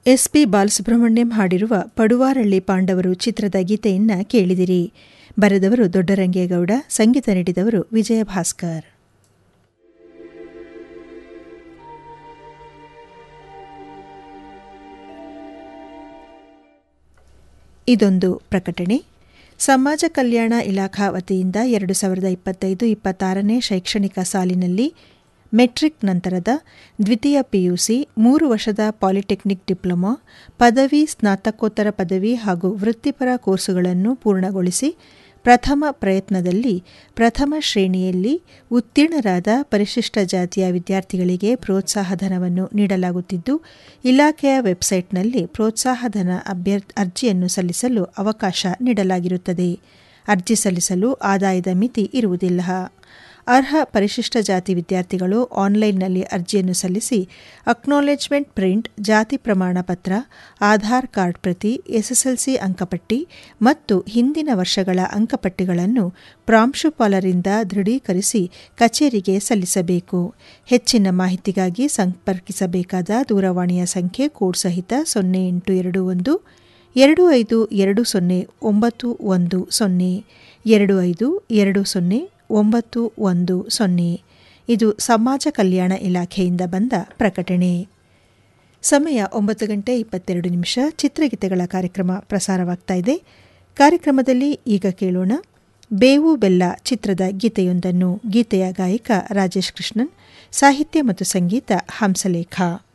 S P Balasubrahmanyam ಹಾಡಿರುವ ಪಡುವಾರಳ್ಳಿ ಪಾಂಡವರು ಚಿತ್ರದ ಗೀತೆಯನ್ನ ಕೇಳಿದಿರಿ ಬರೆದವರು ದೊಡ್ಡರಂಗೇಗೌಡ ಸಂಗೀತ ನೀಡಿದವರು ವಿಜಯ ಭಾಸ್ಕರ್ ಇದೊಂದು ಪ್ರಕಟಣೆ ಸಮಾಜ ಕಲ್ಯಾಣ ಇಲಾಖಾ ವತಿಯಿಂದ ಎರಡು ಸಾವಿರದ ಇಪ್ಪತ್ತೈದು ಇಪ್ಪತ್ತಾರನೇ ಶೈಕ್ಷಣಿಕ ಸಾಲಿನಲ್ಲಿ ಮೆಟ್ರಿಕ್ ನಂತರದ ದ್ವಿತೀಯ ಪಿಯುಸಿ ಮೂರು ವರ್ಷದ ಪಾಲಿಟೆಕ್ನಿಕ್ ಡಿಪ್ಲೊಮಾ ಪದವಿ ಸ್ನಾತಕೋತ್ತರ ಪದವಿ ಹಾಗೂ ವೃತ್ತಿಪರ ಕೋರ್ಸುಗಳನ್ನು ಪೂರ್ಣಗೊಳಿಸಿ ಪ್ರಥಮ ಪ್ರಯತ್ನದಲ್ಲಿ ಪ್ರಥಮ ಶ್ರೇಣಿಯಲ್ಲಿ ಉತ್ತೀರ್ಣರಾದ ಪರಿಶಿಷ್ಟ ಜಾತಿಯ ವಿದ್ಯಾರ್ಥಿಗಳಿಗೆ ಪ್ರೋತ್ಸಾಹಧನವನ್ನು ನೀಡಲಾಗುತ್ತಿದ್ದು ಇಲಾಖೆಯ ವೆಬ್ಸೈಟ್ನಲ್ಲಿ ಪ್ರೋತ್ಸಾಹಧನ ಅಭ್ಯರ್ ಅರ್ಜಿಯನ್ನು ಸಲ್ಲಿಸಲು ಅವಕಾಶ ನೀಡಲಾಗಿರುತ್ತದೆ ಅರ್ಜಿ ಸಲ್ಲಿಸಲು ಆದಾಯದ ಮಿತಿ ಇರುವುದಿಲ್ಲ ಅರ್ಹ ಪರಿಶಿಷ್ಟ ಜಾತಿ ವಿದ್ಯಾರ್ಥಿಗಳು ಆನ್ಲೈನ್ನಲ್ಲಿ ಅರ್ಜಿಯನ್ನು ಸಲ್ಲಿಸಿ ಅಕ್ನಾಲೆಜ್ಮೆಂಟ್ ಪ್ರಿಂಟ್ ಜಾತಿ ಪ್ರಮಾಣ ಪತ್ರ ಆಧಾರ್ ಕಾರ್ಡ್ ಪ್ರತಿ ಎಸ್ಎಸ್ಎಲ್ಸಿ ಅಂಕಪಟ್ಟಿ ಮತ್ತು ಹಿಂದಿನ ವರ್ಷಗಳ ಅಂಕಪಟ್ಟಿಗಳನ್ನು ಪ್ರಾಂಶುಪಾಲರಿಂದ ದೃಢೀಕರಿಸಿ ಕಚೇರಿಗೆ ಸಲ್ಲಿಸಬೇಕು ಹೆಚ್ಚಿನ ಮಾಹಿತಿಗಾಗಿ ಸಂಪರ್ಕಿಸಬೇಕಾದ ದೂರವಾಣಿಯ ಸಂಖ್ಯೆ ಕೋಡ್ ಸಹಿತ ಸೊನ್ನೆ ಎಂಟು ಎರಡು ಒಂದು ಎರಡು ಐದು ಎರಡು ಸೊನ್ನೆ ಒಂಬತ್ತು ಒಂದು ಸೊನ್ನೆ ಎರಡು ಐದು ಎರಡು ಸೊನ್ನೆ ಒಂಬತ್ತು ಒಂದು ಸೊನ್ನೆ ಇದು ಸಮಾಜ ಕಲ್ಯಾಣ ಇಲಾಖೆಯಿಂದ ಬಂದ ಪ್ರಕಟಣೆ ಸಮಯ ಒಂಬತ್ತು ಗಂಟೆ ಇಪ್ಪತ್ತೆರಡು ನಿಮಿಷ ಚಿತ್ರಗೀತೆಗಳ ಕಾರ್ಯಕ್ರಮ ಪ್ರಸಾರವಾಗ್ತಾ ಇದೆ ಕಾರ್ಯಕ್ರಮದಲ್ಲಿ ಈಗ ಕೇಳೋಣ ಬೇವು ಬೆಲ್ಲ ಚಿತ್ರದ ಗೀತೆಯೊಂದನ್ನು ಗೀತೆಯ ಗಾಯಕ ರಾಜೇಶ್ ಕೃಷ್ಣನ್ ಸಾಹಿತ್ಯ ಮತ್ತು ಸಂಗೀತ ಹಂಸಲೇಖ